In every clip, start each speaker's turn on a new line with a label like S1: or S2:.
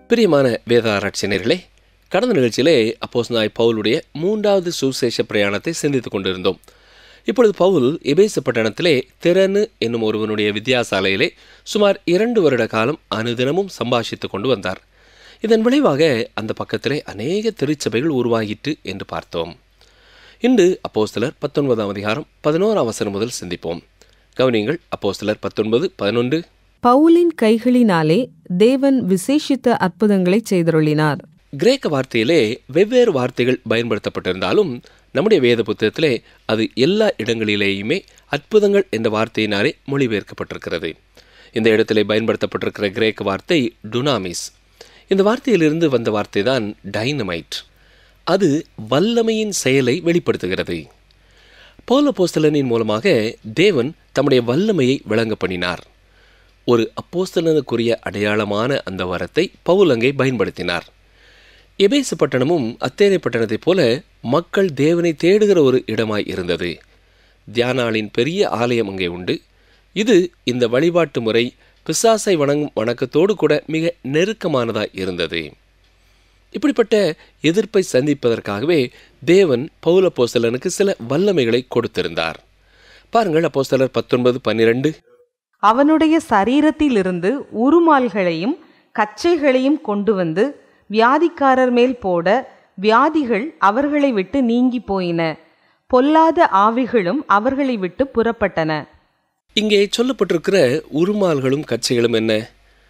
S1: பிரியமான வேத ஆராய்ச்சியர்களே கடந்த நிகழ்ச்சியிலே அப்போஸ் நாய் பவுலுடைய மூன்றாவது சுசேஷ பிரயாணத்தை சிந்தித்துக் கொண்டிருந்தோம் இப்பொழுது பவுல் எபேச பட்டணத்திலே திறனு என்னும் ஒருவனுடைய வித்தியாசாலையிலே சுமார் இரண்டு வருட காலம் அனுதினமும் சம்பாஷித்துக் கொண்டு வந்தார் இதன் விளைவாக அந்த பக்கத்திலே அநேக திருச்சபைகள் உருவாகிற்று என்று பார்த்தோம் இன்று அப்போஸ்தலர் பத்தொன்பதாம் அதிகாரம் பதினோராம் வசனம் முதல் சிந்திப்போம் கவனியங்கள் அப்போஸ்தலர் பத்தொன்பது பதினொன்று
S2: பவுலின் கைகளினாலே தேவன் விசேஷித்த அற்புதங்களைச் செய்தருளினார்
S1: கிரேக்க வார்த்தையிலே வெவ்வேறு வார்த்தைகள் பயன்படுத்தப்பட்டிருந்தாலும் நம்முடைய வேத புத்தகத்திலே அது எல்லா இடங்களிலேயுமே அற்புதங்கள் என்ற வார்த்தையினாலே மொழிபெயர்க்கப்பட்டிருக்கிறது இந்த இடத்திலே பயன்படுத்தப்பட்டிருக்கிற கிரேக்க வார்த்தை டுனாமிஸ் இந்த வார்த்தையிலிருந்து வந்த வார்த்தை தான் டைனமைட் அது வல்லமையின் செயலை வெளிப்படுத்துகிறது பௌல போஸ்தலனின் மூலமாக தேவன் தம்முடைய வல்லமையை விளங்க பண்ணினார் ஒரு அப்போஸ்தலனுக்குரிய அடையாளமான அந்த வரத்தை பவுல் அங்கே பயன்படுத்தினார் எபேசு பட்டணமும் அத்தேனை பட்டணத்தைப் போல மக்கள் தேவனை தேடுகிற ஒரு இடமாய் இருந்தது தியானாளின் பெரிய ஆலயம் அங்கே உண்டு இது இந்த வழிபாட்டு முறை பிசாசை வணங்கும் வணக்கத்தோடு கூட மிக நெருக்கமானதாய் இருந்தது இப்படிப்பட்ட எதிர்ப்பை சந்திப்பதற்காகவே தேவன் பௌல போஸ்தலனுக்கு சில வல்லமைகளை கொடுத்திருந்தார் பாருங்கள் அப்போஸ்தலர் பத்தொன்பது பன்னிரண்டு
S2: அவனுடைய சரீரத்திலிருந்து உருமால்களையும் கச்சைகளையும் கொண்டு வந்து வியாதிக்காரர் மேல் போட வியாதிகள் அவர்களை விட்டு நீங்கி போயின பொல்லாத ஆவிகளும் அவர்களை விட்டு புறப்பட்டன
S1: இங்கே சொல்லப்பட்டிருக்கிற உருமால்களும் கச்சைகளும் என்ன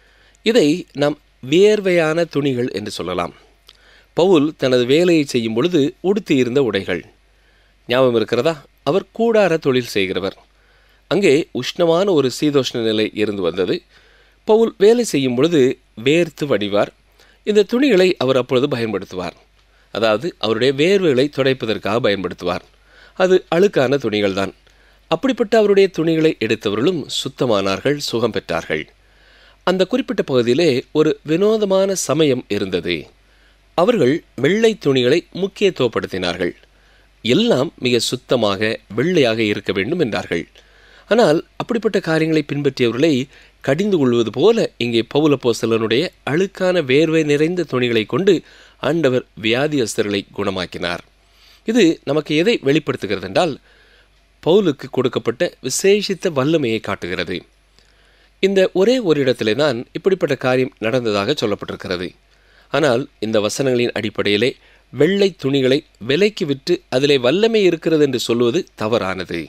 S1: இதை நாம் வியர்வையான துணிகள் என்று சொல்லலாம் பவுல் தனது வேலையை செய்யும் பொழுது உடுத்தியிருந்த உடைகள் ஞாபகம் இருக்கிறதா அவர் கூடார தொழில் செய்கிறவர் அங்கே உஷ்ணமான ஒரு சீதோஷ்ண நிலை இருந்து வந்தது பவுல் வேலை செய்யும் பொழுது வேர்த்து வடிவார் இந்த துணிகளை அவர் அப்பொழுது பயன்படுத்துவார் அதாவது அவருடைய வேர்வைகளை துடைப்பதற்காக பயன்படுத்துவார் அது அழுக்கான துணிகள்தான் அப்படிப்பட்ட அவருடைய துணிகளை எடுத்தவர்களும் சுத்தமானார்கள் சுகம் பெற்றார்கள் அந்த குறிப்பிட்ட பகுதியிலே ஒரு வினோதமான சமயம் இருந்தது அவர்கள் வெள்ளை துணிகளை முக்கியத்துவப்படுத்தினார்கள் எல்லாம் மிக சுத்தமாக வெள்ளையாக இருக்க வேண்டும் என்றார்கள் ஆனால் அப்படிப்பட்ட காரியங்களை பின்பற்றியவர்களை கடிந்து கொள்வது போல இங்கே பவுல போஸ்தலனுடைய அழுக்கான வேர்வை நிறைந்த துணிகளை கொண்டு ஆண்டவர் வியாதியஸ்தர்களை குணமாக்கினார் இது நமக்கு எதை வெளிப்படுத்துகிறது என்றால் பவுலுக்கு கொடுக்கப்பட்ட விசேஷித்த வல்லமையை காட்டுகிறது இந்த ஒரே ஒரு இடத்திலே தான் இப்படிப்பட்ட காரியம் நடந்ததாக சொல்லப்பட்டிருக்கிறது ஆனால் இந்த வசனங்களின் அடிப்படையிலே வெள்ளை துணிகளை விலைக்கு விற்று அதிலே வல்லமை இருக்கிறது என்று சொல்வது தவறானது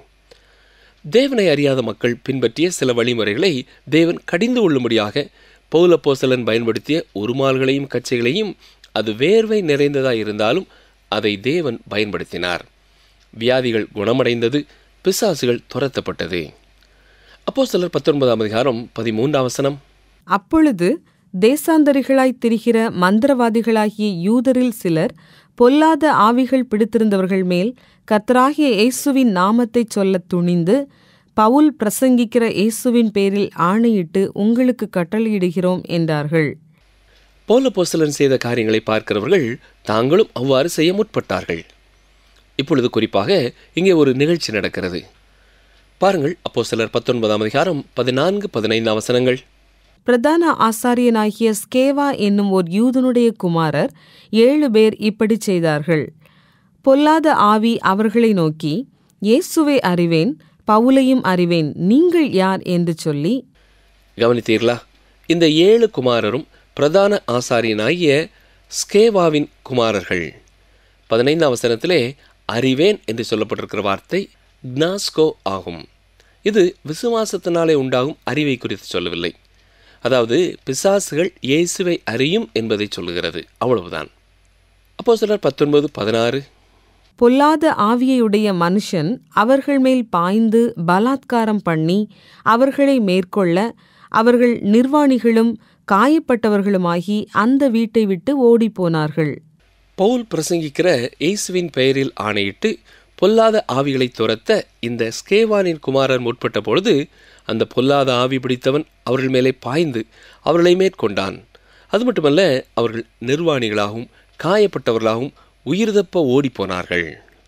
S1: தேவனை அறியாத மக்கள் பின்பற்றிய சில வழிமுறைகளை தேவன் கடிந்து கொள்ளும்படியாக பௌலப்போசலன் பயன்படுத்திய உருமால்களையும் கச்சைகளையும் அது வேர்வை நிறைந்ததாக இருந்தாலும் அதை தேவன் பயன்படுத்தினார் வியாதிகள் குணமடைந்தது பிசாசுகள் துரத்தப்பட்டது அப்போ சிலர் பத்தொன்பதாம் அதிகாரம் பதிமூன்றாம் வசனம்
S2: அப்பொழுது தேசாந்தரிகளாய் திரிகிற மந்திரவாதிகளாகிய யூதரில் சிலர் பொல்லாத ஆவிகள் பிடித்திருந்தவர்கள் மேல் கர்த்தராகிய இயேசுவின் நாமத்தைச் சொல்லத் துணிந்து பவுல் பிரசங்கிக்கிற இயேசுவின் பேரில் ஆணையிட்டு உங்களுக்கு கட்டளையிடுகிறோம் என்றார்கள்
S1: பௌலப்போஸ்தலன் செய்த காரியங்களை பார்க்கிறவர்கள் தாங்களும் அவ்வாறு செய்ய முற்பட்டார்கள் இப்பொழுது குறிப்பாக இங்கே ஒரு நிகழ்ச்சி நடக்கிறது பாருங்கள் அப்போ சிலர் பத்தொன்பதாம் அதிகாரம் பதினான்கு பதினைந்தாம் வசனங்கள்
S2: பிரதான ஆசாரியனாகிய ஸ்கேவா என்னும் ஒரு யூதனுடைய குமாரர் ஏழு பேர் இப்படி செய்தார்கள் பொல்லாத ஆவி அவர்களை நோக்கி இயேசுவை அறிவேன் பவுலையும் அறிவேன் நீங்கள் யார் என்று சொல்லி
S1: கவனித்தீர்களா இந்த ஏழு குமாரரும் பிரதான ஆசாரியனாகிய ஸ்கேவாவின் குமாரர்கள் பதினைந்தாம் வசனத்திலே அறிவேன் என்று சொல்லப்பட்டிருக்கிற வார்த்தை க்னாஸ்கோ ஆகும் இது விசுவாசத்தினாலே உண்டாகும் அறிவை குறித்து சொல்லவில்லை அதாவது பிசாசுகள் இயேசுவை அறியும் என்பதை சொல்லுகிறது அவ்வளவுதான் அப்போ சிலர் பத்தொன்பது பதினாறு
S2: பொல்லாத ஆவியையுடைய மனுஷன் அவர்கள் மேல் பாய்ந்து பலாத்காரம் பண்ணி அவர்களை மேற்கொள்ள அவர்கள் நிர்வாணிகளும் காயப்பட்டவர்களுமாகி அந்த வீட்டை விட்டு ஓடிப்போனார்கள்
S1: பவுல் பிரசங்கிக்கிற இயேசுவின் பெயரில் ஆணையிட்டு பொல்லாத ஆவிகளை துரத்த இந்த ஸ்கேவானின் குமாரன் முற்பட்ட பொழுது அந்த பொல்லாத ஆவி பிடித்தவன் அவர்கள் மேலே பாய்ந்து அவர்களை மேற்கொண்டான் அது மட்டுமல்ல அவர்கள் நிர்வாணிகளாகவும் காயப்பட்டவர்களாகவும் உயிர் தப்ப ஓடிப்போனார்கள்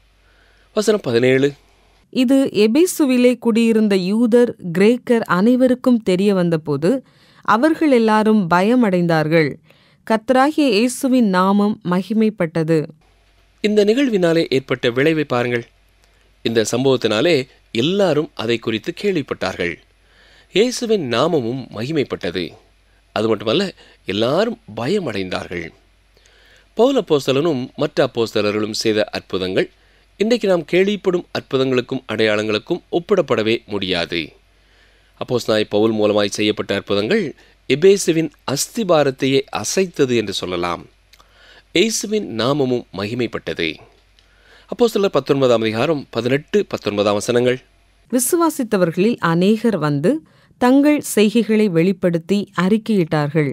S1: வசனம் பதினேழு
S2: இது எபேசுவிலே குடியிருந்த யூதர் கிரேக்கர் அனைவருக்கும் தெரிய வந்தபோது அவர்கள் எல்லாரும் பயமடைந்தார்கள் கர்த்தராகிய இயேசுவின் நாமம் மகிமைப்பட்டது
S1: இந்த நிகழ்வினாலே ஏற்பட்ட விளைவை பாருங்கள் இந்த சம்பவத்தினாலே எல்லாரும் அதை குறித்து கேள்விப்பட்டார்கள் இயேசுவின் நாமமும் மகிமைப்பட்டது அது மட்டுமல்ல எல்லாரும் பயமடைந்தார்கள் பௌல அப்போஸ்தலனும் மற்ற அப்போஸ்தலர்களும் செய்த அற்புதங்கள் இன்றைக்கு நாம் கேள்விப்படும் அற்புதங்களுக்கும் அடையாளங்களுக்கும் ஒப்பிடப்படவே முடியாது அப்போஸ்தலனாய் பவுல் மூலமாய் செய்யப்பட்ட அற்புதங்கள் எபேசுவின் அஸ்திபாரத்தையே அசைத்தது என்று சொல்லலாம் இயேசுவின் நாமமும் மகிமைப்பட்டது அப்போ சிலர் பத்தொன்பதாம் அதிகாரம் பதினெட்டு பத்தொன்பதாம் வசனங்கள்
S2: விசுவாசித்தவர்களில் அநேகர் வந்து தங்கள் செய்கைகளை வெளிப்படுத்தி அறிக்கையிட்டார்கள்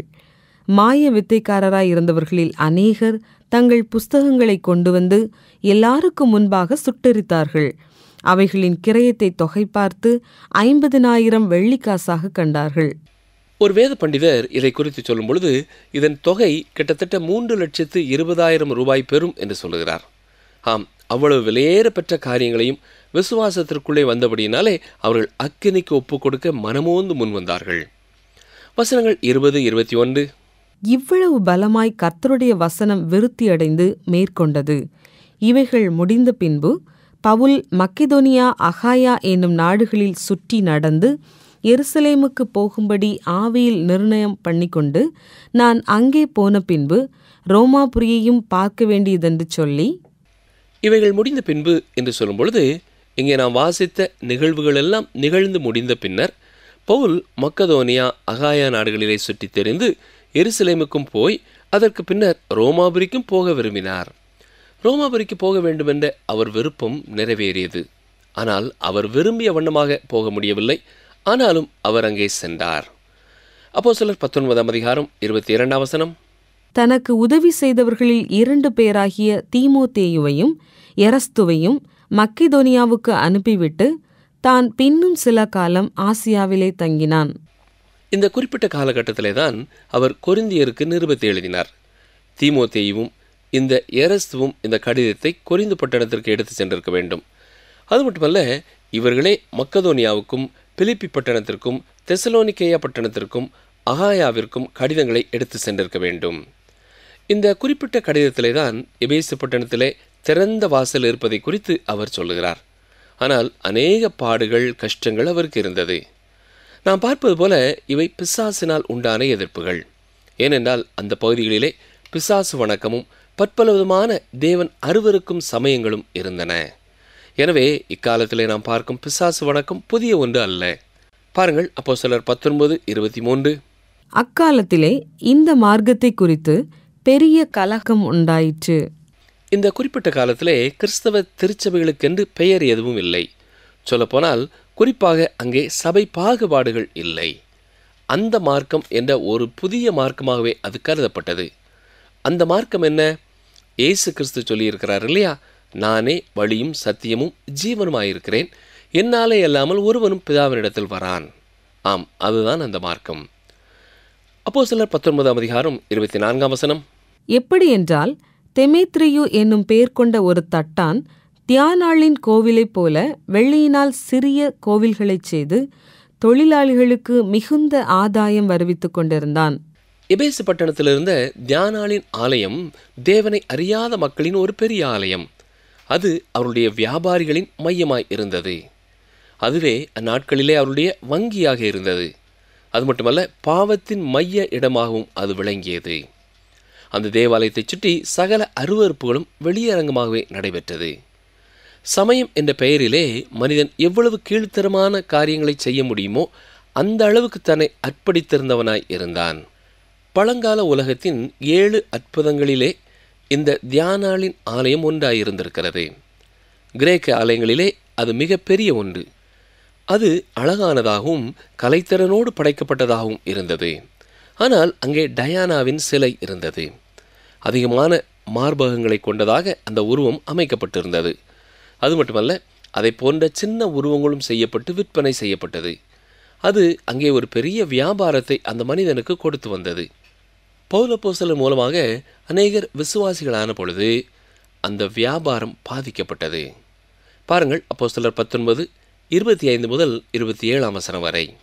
S2: மாய வித்தைக்காரராய் இருந்தவர்களில் அநேகர் தங்கள் புஸ்தகங்களை கொண்டு வந்து எல்லாருக்கும் முன்பாக சுட்டெரித்தார்கள் அவைகளின் கிரயத்தை தொகை பார்த்து ஐம்பதினாயிரம் வெள்ளிக்காசாக கண்டார்கள்
S1: ஒரு வேத பண்டிதர் இதை குறித்து சொல்லும் பொழுது இதன் தொகை கிட்டத்தட்ட மூன்று லட்சத்து இருபதாயிரம் ரூபாய் பெறும் என்று சொல்லுகிறார் ஆம் அவ்வளவு விலையேற பெற்ற காரியங்களையும் விசுவாசத்திற்குள்ளே வந்தபடியினாலே அவர்கள் அக்கினிக்கு ஒப்புக் கொடுக்க மனமோந்து முன் வந்தார்கள் வசனங்கள் இருபது இருபத்தி ஒன்று
S2: இவ்வளவு பலமாய் கர்த்தருடைய வசனம் விருத்தியடைந்து மேற்கொண்டது இவைகள் முடிந்த பின்பு பவுல் மக்கெதோனியா அகாயா என்னும் நாடுகளில் சுற்றி நடந்து எருசலேமுக்கு போகும்படி ஆவியில் நிர்ணயம் பண்ணிக்கொண்டு நான் அங்கே போன பின்பு ரோமாபுரியையும் பார்க்க வேண்டியதென்று சொல்லி
S1: இவைகள் முடிந்த பின்பு என்று சொல்லும் பொழுது இங்கே நாம் வாசித்த நிகழ்வுகள் எல்லாம் நிகழ்ந்து முடிந்த பின்னர் பவுல் மக்கதோனியா அகாயா நாடுகளிலே சுற்றித் தெரிந்து எருசலேமுக்கும் போய் அதற்கு பின்னர் ரோமாபுரிக்கும் போக விரும்பினார் ரோமாபுரிக்கு போக வேண்டுமென்ற அவர் விருப்பம் நிறைவேறியது ஆனால் அவர் விரும்பிய வண்ணமாக போக முடியவில்லை ஆனாலும் அவர் அங்கே சென்றார் அப்போ சிலர் பத்தொன்பதாம் அதிகாரம் இருபத்தி இரண்டாம் வசனம்
S2: தனக்கு உதவி செய்தவர்களில் இரண்டு பேராகிய தீமோத்தேயுவையும் எரஸ்துவையும் மக்கெதோனியாவுக்கு அனுப்பிவிட்டு தான் பின்னும் சில காலம் ஆசியாவிலே தங்கினான்
S1: இந்த குறிப்பிட்ட காலகட்டத்திலே தான் அவர் கொரிந்தியருக்கு நிருபத்தை எழுதினார் தீமோத்தேயுவும் இந்த எரஸ்துவும் இந்த கடிதத்தை கொரிந்து பட்டணத்திற்கு எடுத்து சென்றிருக்க வேண்டும் அது மட்டுமல்ல இவர்களே மக்கதோனியாவுக்கும் பிலிப்பி பட்டணத்திற்கும் தெசலோனிக்கேயா பட்டணத்திற்கும் அகாயாவிற்கும் கடிதங்களை எடுத்து சென்றிருக்க வேண்டும் இந்த குறிப்பிட்ட கடிதத்திலே தான் எபேசு பட்டணத்திலே திறந்த வாசல் இருப்பதை குறித்து அவர் சொல்லுகிறார் ஆனால் அநேக பாடுகள் கஷ்டங்கள் அவருக்கு இருந்தது நாம் பார்ப்பது போல இவை பிசாசினால் உண்டான எதிர்ப்புகள் ஏனென்றால் அந்த பகுதிகளிலே பிசாசு வணக்கமும் பற்பல விதமான தேவன் அருவருக்கும் சமயங்களும் இருந்தன எனவே இக்காலத்திலே நாம் பார்க்கும் பிசாசு வணக்கம் புதிய ஒன்று அல்ல பாருங்கள் அப்போ சிலர் பத்தொன்பது இருபத்தி மூன்று
S2: அக்காலத்திலே இந்த மார்க்கத்தை குறித்து பெரிய கலகம் உண்டாயிற்று
S1: இந்த குறிப்பிட்ட காலத்திலே கிறிஸ்தவ திருச்சபைகளுக்கென்று பெயர் எதுவும் இல்லை சொல்லப்போனால் குறிப்பாக அங்கே சபை பாகுபாடுகள் இல்லை அந்த மார்க்கம் என்ற ஒரு புதிய மார்க்கமாகவே அது கருதப்பட்டது அந்த மார்க்கம் என்ன இயேசு கிறிஸ்து சொல்லியிருக்கிறார் இல்லையா நானே வழியும் சத்தியமும் ஜீவனுமாயிருக்கிறேன் என்னாலே அல்லாமல் ஒருவனும் பிதாவினிடத்தில் வரான் ஆம் அதுதான் அந்த மார்க்கம் அப்போ சிலர் பத்தொன்பதாம் அதிகாரம் இருபத்தி நான்காம் வசனம்
S2: எப்படி என்றால் தெமேத்ரியு என்னும் பெயர் கொண்ட ஒரு தட்டான் தியானாளின் கோவிலைப் போல வெள்ளியினால் சிறிய கோவில்களைச் செய்து தொழிலாளிகளுக்கு மிகுந்த ஆதாயம் வருவித்துக் கொண்டிருந்தான்
S1: எபேசு பட்டணத்தில் இருந்த தியானாளின் ஆலயம் தேவனை அறியாத மக்களின் ஒரு பெரிய ஆலயம் அது அவருடைய வியாபாரிகளின் மையமாய் இருந்தது அதுவே அந்நாட்களிலே அவருடைய வங்கியாக இருந்தது அது மட்டுமல்ல பாவத்தின் மைய இடமாகவும் அது விளங்கியது அந்த தேவாலயத்தைச் சுற்றி சகல அருவறுப்புகளும் வெளியரங்கமாகவே நடைபெற்றது சமயம் என்ற பெயரிலே மனிதன் எவ்வளவு கீழ்த்தரமான காரியங்களை செய்ய முடியுமோ அந்த அளவுக்கு தன்னை அர்ப்பணித்திருந்தவனாய் இருந்தான் பழங்கால உலகத்தின் ஏழு அற்புதங்களிலே இந்த தியானாளின் ஆலயம் ஒன்றாயிருந்திருக்கிறது கிரேக்க ஆலயங்களிலே அது மிகப்பெரிய ஒன்று அது அழகானதாகவும் கலைத்திறனோடு படைக்கப்பட்டதாகவும் இருந்தது ஆனால் அங்கே டயானாவின் சிலை இருந்தது அதிகமான மார்பகங்களை கொண்டதாக அந்த உருவம் அமைக்கப்பட்டிருந்தது அது மட்டுமல்ல அதை போன்ற சின்ன உருவங்களும் செய்யப்பட்டு விற்பனை செய்யப்பட்டது அது அங்கே ஒரு பெரிய வியாபாரத்தை அந்த மனிதனுக்கு கொடுத்து வந்தது பௌலப்போசலர் மூலமாக அநேகர் விசுவாசிகளான பொழுது அந்த வியாபாரம் பாதிக்கப்பட்டது பாருங்கள் அப்போ சிலர் பத்தொன்பது இருபத்தி ஐந்து முதல் இருபத்தி ஏழாம் வசனம் வரை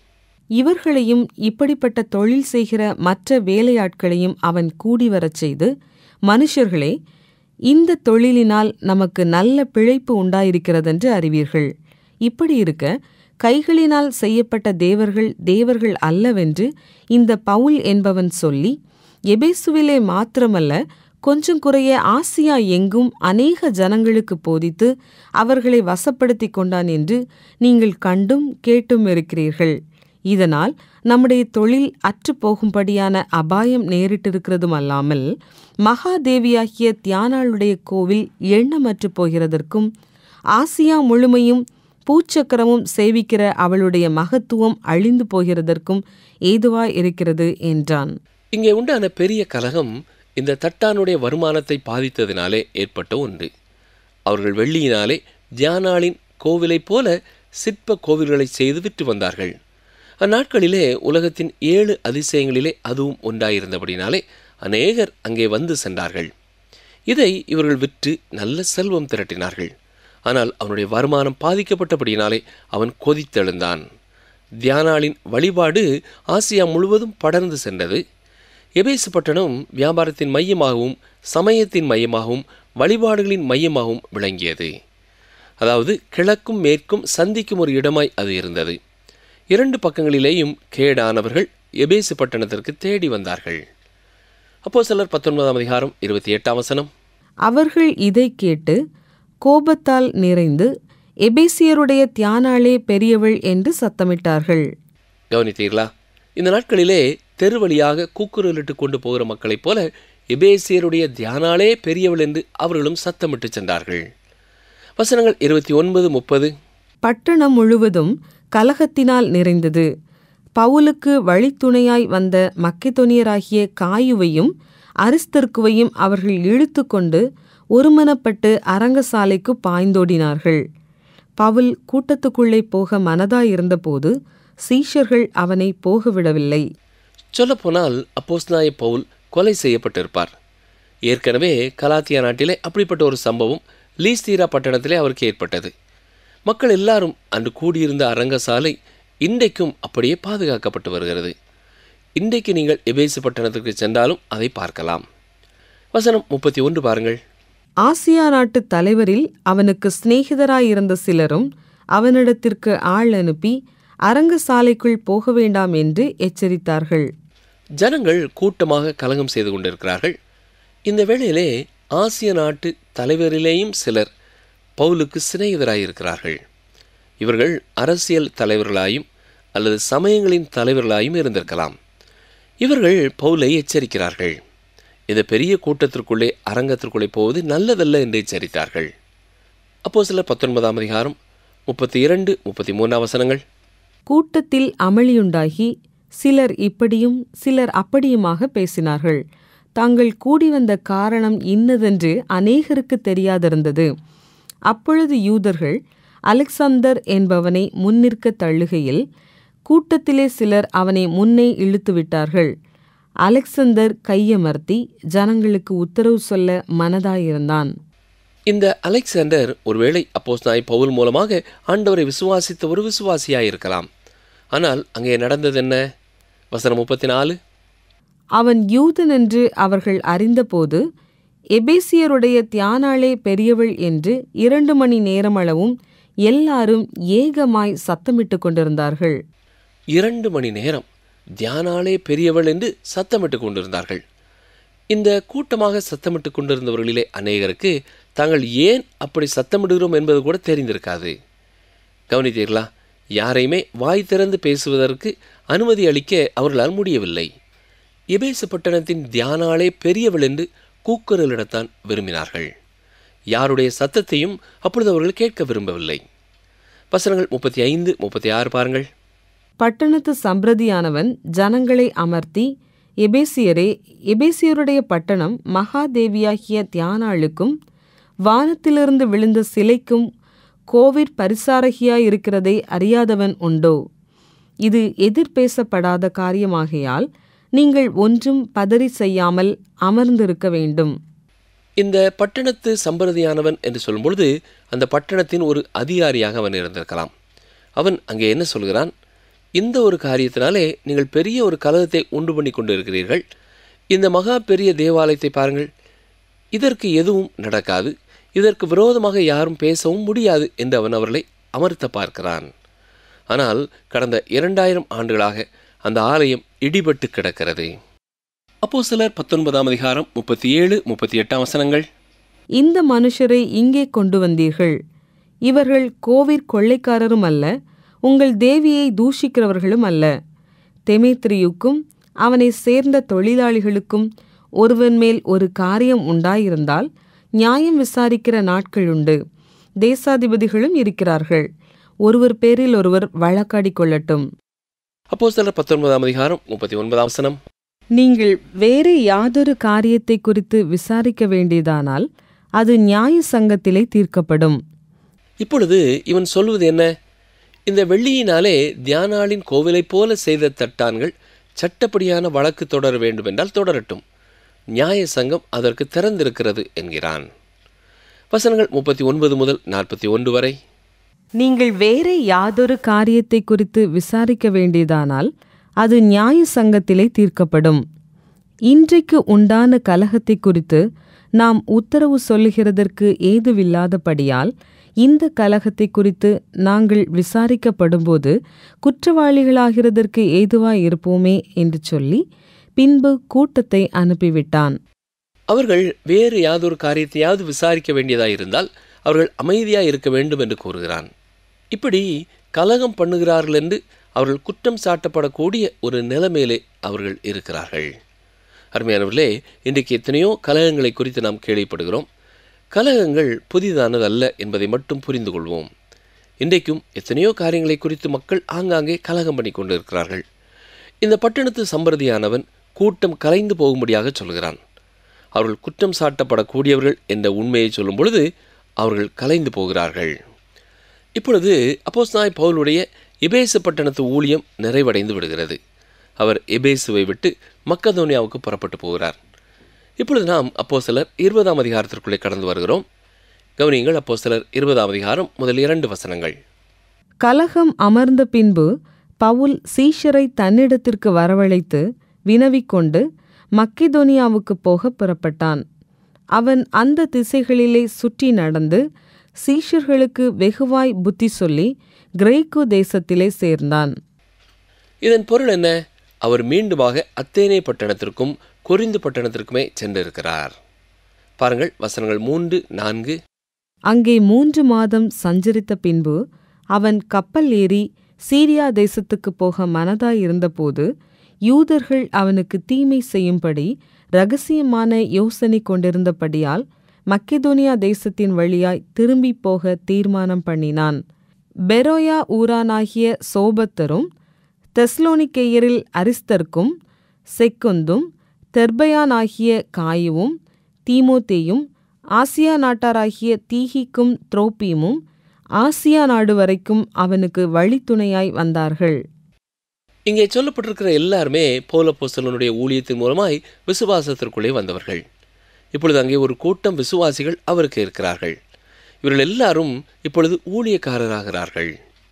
S2: இவர்களையும் இப்படிப்பட்ட தொழில் செய்கிற மற்ற வேலையாட்களையும் அவன் கூடி வரச் செய்து மனுஷர்களே இந்த தொழிலினால் நமக்கு நல்ல பிழைப்பு உண்டாயிருக்கிறதென்று அறிவீர்கள் இப்படி இருக்க கைகளினால் செய்யப்பட்ட தேவர்கள் தேவர்கள் அல்லவென்று இந்த பவுல் என்பவன் சொல்லி எபேசுவிலே மாத்திரமல்ல கொஞ்சம் குறைய ஆசியா எங்கும் அநேக ஜனங்களுக்கு போதித்து அவர்களை வசப்படுத்தி கொண்டான் என்று நீங்கள் கண்டும் கேட்டும் இருக்கிறீர்கள் இதனால் நம்முடைய தொழில் அற்றுப்போகும்படியான அபாயம் நேரிட்டிருக்கிறதும் அல்லாமல் மகாதேவியாகிய தியானாளுடைய கோவில் எண்ணமற்று போகிறதற்கும் ஆசியா முழுமையும் பூச்சக்கரமும் சேவிக்கிற அவளுடைய மகத்துவம் அழிந்து போகிறதற்கும் ஏதுவாய் இருக்கிறது என்றான்
S1: இங்கே உண்டான பெரிய கலகம் இந்த தட்டானுடைய வருமானத்தை பாதித்ததினாலே ஏற்பட்ட ஒன்று அவர்கள் வெள்ளியினாலே தியானாளின் கோவிலைப் போல சிற்ப கோவில்களை செய்து விற்று வந்தார்கள் அந்நாட்களிலே உலகத்தின் ஏழு அதிசயங்களிலே அதுவும் ஒன்றாயிருந்தபடினாலே அநேகர் அங்கே வந்து சென்றார்கள் இதை இவர்கள் விற்று நல்ல செல்வம் திரட்டினார்கள் ஆனால் அவனுடைய வருமானம் பாதிக்கப்பட்டபடியினாலே அவன் கொதித்தெழுந்தான் தியானாளின் வழிபாடு ஆசியா முழுவதும் படர்ந்து சென்றது எபேசு பட்டணம் வியாபாரத்தின் மையமாகவும் சமயத்தின் மையமாகவும் வழிபாடுகளின் மையமாகவும் விளங்கியது அதாவது கிழக்கும் மேற்கும் சந்திக்கும் ஒரு இடமாய் அது இருந்தது இரண்டு பக்கங்களிலேயும் கேடானவர்கள் எபேசு பட்டணத்திற்கு தேடி வந்தார்கள் அப்போ சிலர் பத்தொன்பதாம் அதிகாரம் இருபத்தி எட்டாம் வசனம்
S2: அவர்கள் இதை கேட்டு கோபத்தால் நிறைந்து எபேசியருடைய தியானாளே பெரியவள் என்று சத்தமிட்டார்கள்
S1: கவனித்தீர்களா இந்த நாட்களிலே தெரு வழியாக கூக்குரலிட்டு கொண்டு போகிற மக்களைப் போல எபேசியருடைய தியானாலே பெரியவள் என்று அவர்களும் சத்தமிட்டு சென்றார்கள் வசனங்கள் இருபத்தி ஒன்பது முப்பது
S2: பட்டணம் முழுவதும் கலகத்தினால் நிறைந்தது பவுலுக்கு வழித்துணையாய் வந்த மக்கெதொனியராகிய காயுவையும் அரிஸ்தர்க்குவையும் அவர்கள் இழுத்து கொண்டு ஒருமனப்பட்டு அரங்கசாலைக்கு பாய்ந்தோடினார்கள் பவுல் கூட்டத்துக்குள்ளே போக மனதாயிருந்தபோது சீஷர்கள் அவனை போகவிடவில்லை
S1: சொல்லப்போனால் அப்போஸ்நாய பவுல் கொலை செய்யப்பட்டிருப்பார் ஏற்கனவே கலாத்தியா நாட்டிலே அப்படிப்பட்ட ஒரு சம்பவம் லீஸ்தீரா பட்டணத்திலே அவருக்கு ஏற்பட்டது மக்கள் எல்லாரும் அன்று கூடியிருந்த அரங்கசாலை இன்றைக்கும் அப்படியே பாதுகாக்கப்பட்டு வருகிறது இன்றைக்கு நீங்கள் எபேசு பட்டணத்திற்கு சென்றாலும் அதை பார்க்கலாம் வசனம் முப்பத்தி ஒன்று பாருங்கள்
S2: ஆசியா நாட்டு தலைவரில் அவனுக்கு சிநேகிதராயிருந்த சிலரும் அவனிடத்திற்கு ஆள் அனுப்பி அரங்கசாலைக்குள் போக வேண்டாம் என்று எச்சரித்தார்கள்
S1: ஜனங்கள் கூட்டமாக கலகம் செய்து கொண்டிருக்கிறார்கள் இந்த வேளையிலே ஆசிய நாட்டு தலைவரிலேயும் சிலர் பவுலுக்கு சிநேகிதராயிருக்கிறார்கள் இவர்கள் அரசியல் தலைவர்களாயும் அல்லது சமயங்களின் தலைவர்களாயும் இருந்திருக்கலாம் இவர்கள் பவுலை எச்சரிக்கிறார்கள் இந்த பெரிய கூட்டத்திற்குள்ளே அரங்கத்திற்குள்ளே போவது நல்லதல்ல என்று எச்சரித்தார்கள் அப்போ சிலர் பத்தொன்பதாம் அதிகாரம் முப்பத்தி இரண்டு முப்பத்தி மூணாம் வசனங்கள்
S2: கூட்டத்தில் அமளியுண்டாகி சிலர் இப்படியும் சிலர் அப்படியுமாக பேசினார்கள் தாங்கள் கூடி வந்த காரணம் இன்னதென்று அநேகருக்கு தெரியாதிருந்தது அப்பொழுது யூதர்கள் அலெக்சாந்தர் என்பவனை முன்னிற்க தள்ளுகையில் கூட்டத்திலே சிலர் அவனை முன்னே இழுத்து விட்டார்கள் அலெக்சந்தர் கையமர்த்தி ஜனங்களுக்கு உத்தரவு சொல்ல மனதாயிருந்தான்
S1: இந்த அலெக்சாண்டர் ஒருவேளை அப்போஸ்தாய் பவுல் மூலமாக ஆண்டவரை விசுவாசித்த ஒரு விசுவாசியாயிருக்கலாம் ஆனால் அங்கே நடந்தது என்ன வசனம் முப்பத்தி நாலு
S2: அவன் யூதன் என்று அவர்கள் அறிந்தபோது எபேசியருடைய தியானாளே பெரியவள் என்று இரண்டு மணி நேரமளவும் எல்லாரும் ஏகமாய் சத்தமிட்டு கொண்டிருந்தார்கள்
S1: இரண்டு மணி நேரம் தியானாலே பெரியவள் என்று சத்தமிட்டு கொண்டிருந்தார்கள் இந்த கூட்டமாக சத்தமிட்டு கொண்டிருந்தவர்களிலே அநேகருக்கு தாங்கள் ஏன் அப்படி சத்தமிடுகிறோம் என்பது கூட தெரிந்திருக்காது கவனித்தீர்களா யாரையுமே வாய் திறந்து பேசுவதற்கு அனுமதி அளிக்க அவர்களால் முடியவில்லை எபேசு பட்டணத்தின் தியானாலே பெரியவள் என்று கூக்குரலிடத்தான் விரும்பினார்கள் யாருடைய சத்தத்தையும் அப்பொழுது அவர்கள் கேட்க விரும்பவில்லை வசனங்கள் முப்பத்தி ஐந்து முப்பத்தி ஆறு பாருங்கள்
S2: பட்டணத்து சம்பிரதியானவன் ஜனங்களை அமர்த்தி எபேசியரே எபேசியருடைய பட்டணம் மகாதேவியாகிய தியானாளுக்கும் வானத்திலிருந்து விழுந்த சிலைக்கும் கோவிற் பரிசாரகியாயிருக்கிறதை அறியாதவன் உண்டோ இது எதிர்பேசப்படாத காரியமாகையால் நீங்கள் ஒன்றும் பதறி செய்யாமல் அமர்ந்திருக்க வேண்டும்
S1: இந்த பட்டணத்து சம்பிரதியானவன் என்று சொல்லும்பொழுது அந்த பட்டணத்தின் ஒரு அதிகாரியாக அவன் இருந்திருக்கலாம் அவன் அங்கே என்ன சொல்கிறான் இந்த ஒரு காரியத்தினாலே நீங்கள் பெரிய ஒரு கலகத்தை உண்டு பண்ணி கொண்டு இருக்கிறீர்கள் இந்த மகா பெரிய தேவாலயத்தை பாருங்கள் இதற்கு எதுவும் நடக்காது இதற்கு விரோதமாக யாரும் பேசவும் முடியாது என்று அவன் அவர்களை அமர்த்த பார்க்கிறான் ஆனால் கடந்த இரண்டாயிரம் ஆண்டுகளாக அந்த ஆலயம் இடிபட்டு கிடக்கிறது அப்போ சிலர் பத்தொன்பதாம் அதிகாரம் முப்பத்தி ஏழு முப்பத்தி எட்டாம் வசனங்கள்
S2: இந்த மனுஷரை இங்கே கொண்டு வந்தீர்கள் இவர்கள் கோவிற் கொள்ளைக்காரரும் அல்ல உங்கள் தேவியை தூஷிக்கிறவர்களும் அல்ல தெமேத்திரியுக்கும் அவனை சேர்ந்த தொழிலாளிகளுக்கும் ஒருவன் மேல் ஒரு காரியம் உண்டாயிருந்தால் நியாயம் விசாரிக்கிற நாட்கள் உண்டு தேசாதிபதிகளும் இருக்கிறார்கள் ஒருவர் பேரில் ஒருவர் வழக்காடிக் கொள்ளட்டும்
S1: அப்போ சிலர் பத்தொன்பதாம் அதிகாரம் முப்பத்தி ஒன்பதாம் வசனம்
S2: நீங்கள் வேறு யாதொரு காரியத்தை குறித்து விசாரிக்க வேண்டியதானால் அது நியாய சங்கத்திலே தீர்க்கப்படும்
S1: இப்பொழுது இவன் சொல்வது என்ன இந்த வெள்ளியினாலே தியானாளின் கோவிலைப் போல செய்த தட்டான்கள் சட்டப்படியான வழக்கு தொடர வேண்டுமென்றால் தொடரட்டும் நியாய சங்கம் அதற்கு திறந்திருக்கிறது என்கிறான் வசனங்கள் முப்பத்தி ஒன்பது முதல் நாற்பத்தி ஒன்று வரை
S2: நீங்கள் வேற யாதொரு காரியத்தை குறித்து விசாரிக்க வேண்டியதானால் அது நியாய சங்கத்திலே தீர்க்கப்படும் இன்றைக்கு உண்டான கலகத்தை குறித்து நாம் உத்தரவு சொல்லுகிறதற்கு ஏதுவில்லாதபடியால் இந்த கலகத்தை குறித்து நாங்கள் விசாரிக்கப்படும்போது குற்றவாளிகளாகிறதற்கு ஏதுவாய் இருப்போமே என்று சொல்லி பின்பு கூட்டத்தை அனுப்பிவிட்டான்
S1: அவர்கள் வேறு யாதொரு காரியத்தையாவது விசாரிக்க வேண்டியதாயிருந்தால் அவர்கள் அமைதியாய் இருக்க வேண்டும் என்று கூறுகிறான் இப்படி கலகம் பண்ணுகிறார்கள் என்று அவர்கள் குற்றம் சாட்டப்படக்கூடிய ஒரு நிலைமையிலே அவர்கள் இருக்கிறார்கள் அருமையானவர்களே இன்றைக்கு எத்தனையோ கலகங்களை குறித்து நாம் கேள்விப்படுகிறோம் கலகங்கள் புதிதானதல்ல என்பதை மட்டும் புரிந்து கொள்வோம் இன்றைக்கும் எத்தனையோ காரியங்களை குறித்து மக்கள் ஆங்காங்கே கலகம் பண்ணி கொண்டிருக்கிறார்கள் இந்த பட்டணத்து சம்பிரதியானவன் கூட்டம் கலைந்து போகும்படியாக சொல்கிறான் அவர்கள் குற்றம் சாட்டப்படக்கூடியவர்கள் என்ற உண்மையை சொல்லும் பொழுது அவர்கள் கலைந்து போகிறார்கள் இப்பொழுது அப்போஸ் நாய் பவுலுடைய எபேசு பட்டணத்து ஊழியம் நிறைவடைந்து விடுகிறது அவர் எபேசுவை விட்டு மக்கதோனியாவுக்கு புறப்பட்டு போகிறார் இப்பொழுது நாம் அப்போ சிலர் இருபதாம் அதிகாரத்திற்குள்ளே கடந்து வருகிறோம் கவனியங்கள் அப்போ சிலர் இருபதாம் அதிகாரம் முதல் இரண்டு வசனங்கள்
S2: கலகம் அமர்ந்த பின்பு பவுல் சீஷரை தன்னிடத்திற்கு வரவழைத்து வினவிக்கொண்டு மக்கெதோனியாவுக்கு போக புறப்பட்டான் அவன் அந்த திசைகளிலே சுற்றி நடந்து சீஷர்களுக்கு வெகுவாய் புத்தி சொல்லி கிரேக்கு தேசத்திலே சேர்ந்தான்
S1: இதன் பொருள் என்ன அவர் மீண்டுமாக அத்தேனே பட்டணத்திற்கும் கொரிந்து பட்டணத்திற்குமே சென்றிருக்கிறார் பாருங்கள் வசனங்கள் மூன்று நான்கு
S2: அங்கே மூன்று மாதம் சஞ்சரித்த பின்பு அவன் கப்பல் ஏறி சீரியா தேசத்துக்கு போக மனதாயிருந்தபோது யூதர்கள் அவனுக்கு தீமை செய்யும்படி ரகசியமான யோசனை கொண்டிருந்தபடியால் மக்கெதோனியா தேசத்தின் வழியாய் திரும்பி போக தீர்மானம் பண்ணினான் பெரோயா ஊரானாகிய சோபத்தரும் தெஸ்லோனிக்கேயரில் அரிஸ்தர்க்கும் செக்குந்தும் தெர்பயானாகிய காயுவும் தீமோத்தேயும் ஆசியா நாட்டாராகிய தீகிக்கும் துரோப்பீமும் ஆசியா நாடு வரைக்கும் அவனுக்கு வழித்துணையாய் வந்தார்கள்
S1: இங்கே சொல்லப்பட்டிருக்கிற எல்லாருமே பௌலப்போஸ்தலனுடைய ஊழியத்தின் மூலமாய் விசுவாசத்திற்குள்ளே வந்தவர்கள் இப்பொழுது அங்கே ஒரு கூட்டம் விசுவாசிகள் அவருக்கு இருக்கிறார்கள் இவர்கள் எல்லாரும் இப்பொழுது ஊழியக்காரராகிறார்கள்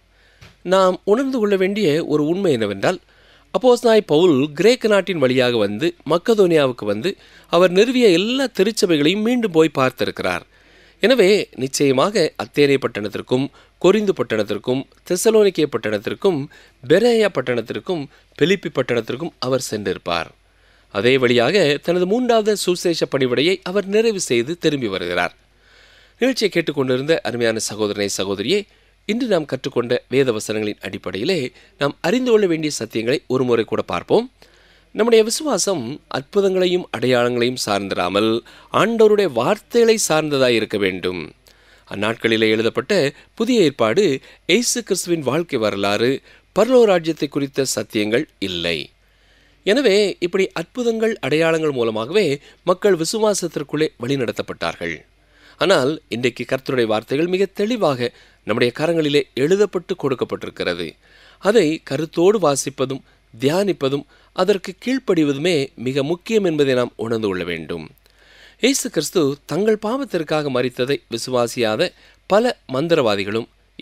S1: நாம் உணர்ந்து கொள்ள வேண்டிய ஒரு உண்மை என்னவென்றால் அப்போஸ்நாய் பவுல் கிரேக்க நாட்டின் வழியாக வந்து மக்கதோனியாவுக்கு வந்து அவர் நிறுவிய எல்லா திருச்சபைகளையும் மீண்டும் போய் பார்த்திருக்கிறார் எனவே நிச்சயமாக அத்தேனே பட்டணத்திற்கும் கொரிந்து பட்டணத்திற்கும் தெசலோனிக்கே பட்டணத்திற்கும் பெரேயா பட்டணத்திற்கும் பெலிப்பி பட்டணத்திற்கும் அவர் சென்றிருப்பார் அதே வழியாக தனது மூன்றாவது சுசேஷ பணிவிடையை அவர் நிறைவு செய்து திரும்பி வருகிறார் நிகழ்ச்சியை கேட்டுக்கொண்டிருந்த அருமையான சகோதரனை சகோதரியே இன்று நாம் கற்றுக்கொண்ட வேத வசனங்களின் அடிப்படையிலே நாம் அறிந்து கொள்ள வேண்டிய சத்தியங்களை ஒரு முறை கூட பார்ப்போம் நம்முடைய விசுவாசம் அற்புதங்களையும் அடையாளங்களையும் சார்ந்திராமல் ஆண்டவருடைய வார்த்தைகளை சார்ந்ததாய் இருக்க வேண்டும் அந்நாட்களிலே எழுதப்பட்ட புதிய ஏற்பாடு இயேசு கிறிஸ்துவின் வாழ்க்கை வரலாறு பரலோ ராஜ்யத்தை குறித்த சத்தியங்கள் இல்லை எனவே இப்படி அற்புதங்கள் அடையாளங்கள் மூலமாகவே மக்கள் விசுவாசத்திற்குள்ளே வழிநடத்தப்பட்டார்கள் ஆனால் இன்றைக்கு கர்த்தருடைய வார்த்தைகள் மிக தெளிவாக நம்முடைய கரங்களிலே எழுதப்பட்டு கொடுக்கப்பட்டிருக்கிறது அதை கருத்தோடு வாசிப்பதும் தியானிப்பதும் அதற்கு கீழ்ப்படிவதுமே மிக முக்கியம் என்பதை நாம் உணர்ந்து கொள்ள வேண்டும் இயேசு கிறிஸ்து தங்கள் பாவத்திற்காக மறித்ததை விசுவாசியாத பல மந்திரவாதிகளும் ஏன்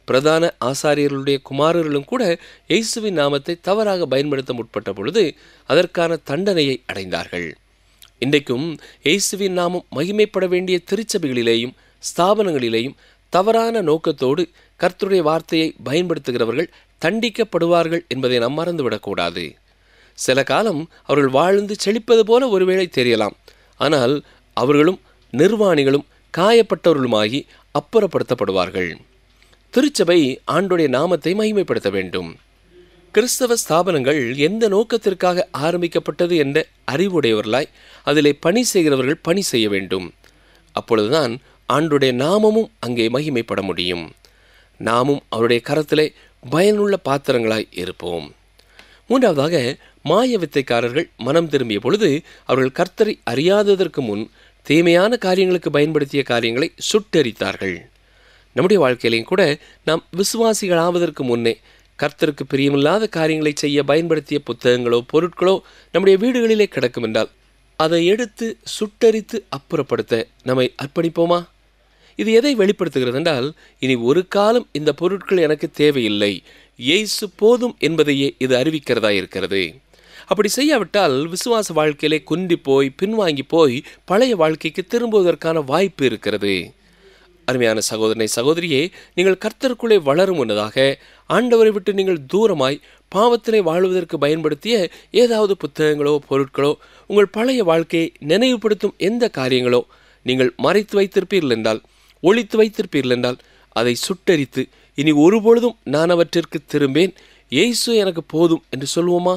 S1: பிரதான ஆசாரியர்களுடைய குமாரர்களும் கூட இயேசுவின் நாமத்தை தவறாக பயன்படுத்த முற்பட்ட பொழுது அதற்கான தண்டனையை அடைந்தார்கள் இன்றைக்கும் இயேசுவின் நாமம் மகிமைப்பட வேண்டிய திருச்சபைகளிலேயும் ஸ்தாபனங்களிலேயும் தவறான நோக்கத்தோடு கர்த்தருடைய வார்த்தையை பயன்படுத்துகிறவர்கள் தண்டிக்கப்படுவார்கள் என்பதை நாம் மறந்துவிடக்கூடாது சில காலம் அவர்கள் வாழ்ந்து செழிப்பது போல ஒருவேளை தெரியலாம் ஆனால் அவர்களும் நிர்வாணிகளும் காயப்பட்டவர்களுமாகி அப்புறப்படுத்தப்படுவார்கள் திருச்சபை ஆண்டுடைய நாமத்தை மகிமைப்படுத்த வேண்டும் கிறிஸ்தவ ஸ்தாபனங்கள் எந்த நோக்கத்திற்காக ஆரம்பிக்கப்பட்டது என்ற அறிவுடையவர்களாய் அதிலே பணி செய்கிறவர்கள் பணி செய்ய வேண்டும் அப்பொழுதுதான் ஆண்டுடைய நாமமும் அங்கே மகிமைப்பட முடியும் நாமும் அவருடைய கரத்திலே பயனுள்ள பாத்திரங்களாய் இருப்போம் மூன்றாவதாக மாய வித்தைக்காரர்கள் மனம் திரும்பிய பொழுது அவர்கள் கர்த்தரை அறியாததற்கு முன் தீமையான காரியங்களுக்கு பயன்படுத்திய காரியங்களை சுட்டெரித்தார்கள் நம்முடைய வாழ்க்கையிலையும் கூட நாம் விசுவாசிகளாவதற்கு முன்னே கர்த்தருக்கு பிரியமில்லாத காரியங்களை செய்ய பயன்படுத்திய புத்தகங்களோ பொருட்களோ நம்முடைய வீடுகளிலே கிடக்கும் என்றால் அதை எடுத்து சுட்டரித்து அப்புறப்படுத்த நம்மை அர்ப்பணிப்போமா இது எதை வெளிப்படுத்துகிறது என்றால் இனி ஒரு காலம் இந்த பொருட்கள் எனக்கு தேவையில்லை இயேசு போதும் என்பதையே இது அறிவிக்கிறதா இருக்கிறது அப்படி செய்யாவிட்டால் விசுவாச வாழ்க்கையிலே குன்றி போய் பின்வாங்கி போய் பழைய வாழ்க்கைக்கு திரும்புவதற்கான வாய்ப்பு இருக்கிறது அருமையான சகோதரனை சகோதரியே நீங்கள் கர்த்தருக்குள்ளே வளரும் முன்னதாக ஆண்டவரை விட்டு நீங்கள் தூரமாய் பாவத்திலே வாழ்வதற்கு பயன்படுத்திய ஏதாவது புத்தகங்களோ பொருட்களோ உங்கள் பழைய வாழ்க்கையை நினைவுபடுத்தும் எந்த காரியங்களோ நீங்கள் மறைத்து வைத்திருப்பீர்கள் என்றால் ஒழித்து வைத்திருப்பீர்கள் என்றால் அதை சுட்டரித்து இனி ஒருபொழுதும் நான் அவற்றிற்கு திரும்பேன் இயேசு எனக்கு போதும் என்று சொல்வோமா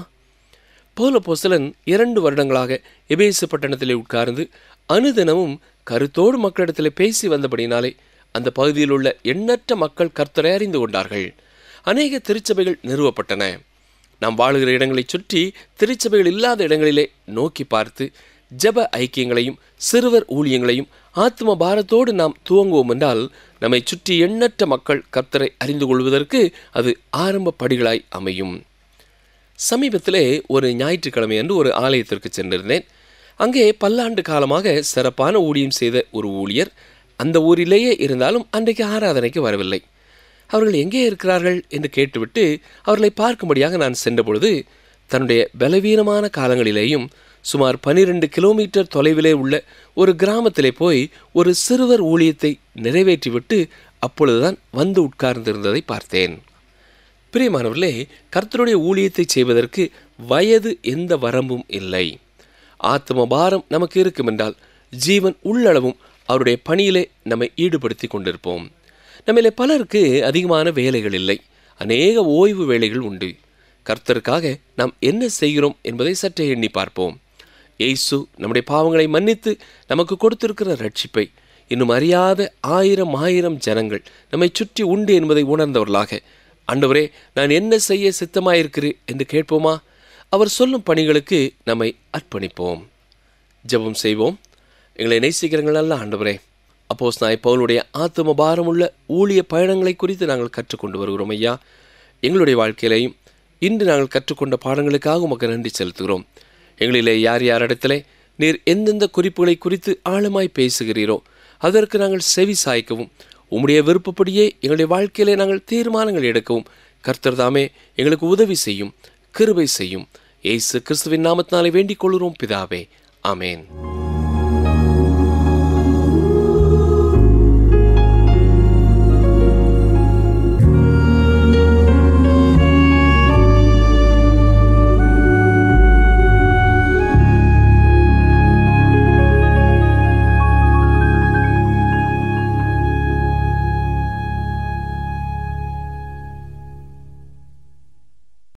S1: பௌல போசலன் இரண்டு வருடங்களாக எபேசு பட்டணத்திலே உட்கார்ந்து அனுதினமும் கருத்தோடு மக்களிடத்தில் பேசி வந்தபடினாலே அந்த பகுதியில் உள்ள எண்ணற்ற மக்கள் கர்த்தரை அறிந்து கொண்டார்கள் அநேக திருச்சபைகள் நிறுவப்பட்டன நாம் வாழுகிற இடங்களைச் சுற்றி திருச்சபைகள் இல்லாத இடங்களிலே நோக்கி பார்த்து ஜெப ஐக்கியங்களையும் சிறுவர் ஊழியங்களையும் ஆத்ம பாரத்தோடு நாம் துவங்குவோம் என்றால் நம்மை சுற்றி எண்ணற்ற மக்கள் கர்த்தரை அறிந்து கொள்வதற்கு அது ஆரம்ப படிகளாய் அமையும் சமீபத்திலே ஒரு ஞாயிற்றுக்கிழமை அன்று ஒரு ஆலயத்திற்கு சென்றிருந்தேன் அங்கே பல்லாண்டு காலமாக சிறப்பான ஊழியம் செய்த ஒரு ஊழியர் அந்த ஊரிலேயே இருந்தாலும் அன்றைக்கு ஆராதனைக்கு வரவில்லை அவர்கள் எங்கே இருக்கிறார்கள் என்று கேட்டுவிட்டு அவர்களை பார்க்கும்படியாக நான் சென்றபொழுது தன்னுடைய பலவீனமான காலங்களிலேயும் சுமார் பனிரெண்டு கிலோமீட்டர் தொலைவிலே உள்ள ஒரு கிராமத்திலே போய் ஒரு சிறுவர் ஊழியத்தை நிறைவேற்றிவிட்டு அப்பொழுதுதான் வந்து உட்கார்ந்திருந்ததை பார்த்தேன் பிரியமானவர்களே கர்த்தருடைய ஊழியத்தை செய்வதற்கு வயது எந்த வரம்பும் இல்லை ஆத்ம பாரம் நமக்கு இருக்கும் என்றால் ஜீவன் உள்ளளவும் அவருடைய பணியிலே நம்மை ஈடுபடுத்தி கொண்டிருப்போம் நம்மிலே பலருக்கு அதிகமான வேலைகள் இல்லை அநேக ஓய்வு வேலைகள் உண்டு கர்த்தருக்காக நாம் என்ன செய்கிறோம் என்பதை சற்றே எண்ணி பார்ப்போம் இயேசு நம்முடைய பாவங்களை மன்னித்து நமக்கு கொடுத்திருக்கிற ரட்சிப்பை இன்னும் அறியாத ஆயிரம் ஆயிரம் ஜனங்கள் நம்மை சுற்றி உண்டு என்பதை உணர்ந்தவர்களாக ஆண்டவரே நான் என்ன செய்ய சித்தமாயிருக்கிறேன் என்று கேட்போமா அவர் சொல்லும் பணிகளுக்கு நம்மை அர்ப்பணிப்போம் ஜெபம் செய்வோம் எங்களை நேசிக்கிறங்கள் நல்ல ஆண்டவரே அப்போஸ் நாய் பவுலுடைய ஆத்தும பாரமுள்ள ஊழிய பயணங்களை குறித்து நாங்கள் கற்றுக்கொண்டு வருகிறோம் ஐயா எங்களுடைய வாழ்க்கையிலையும் இன்று நாங்கள் கற்றுக்கொண்ட பாடங்களுக்காக உமக்கு நன்றி செலுத்துகிறோம் எங்களிலே யார் யாரிடத்திலே நீர் எந்தெந்த குறிப்புகளை குறித்து ஆழமாய் பேசுகிறீரோ அதற்கு நாங்கள் செவி சாய்க்கவும் உம்முடைய விருப்பப்படியே எங்களுடைய வாழ்க்கையிலே நாங்கள் தீர்மானங்கள் எடுக்கவும் கர்த்தர் தாமே எங்களுக்கு உதவி செய்யும் கிருபை செய்யும் ஏசு கிறிஸ்துவின் நாமத்தினாலே வேண்டிக் கொள்கிறோம் பிதாவே ஆமேன்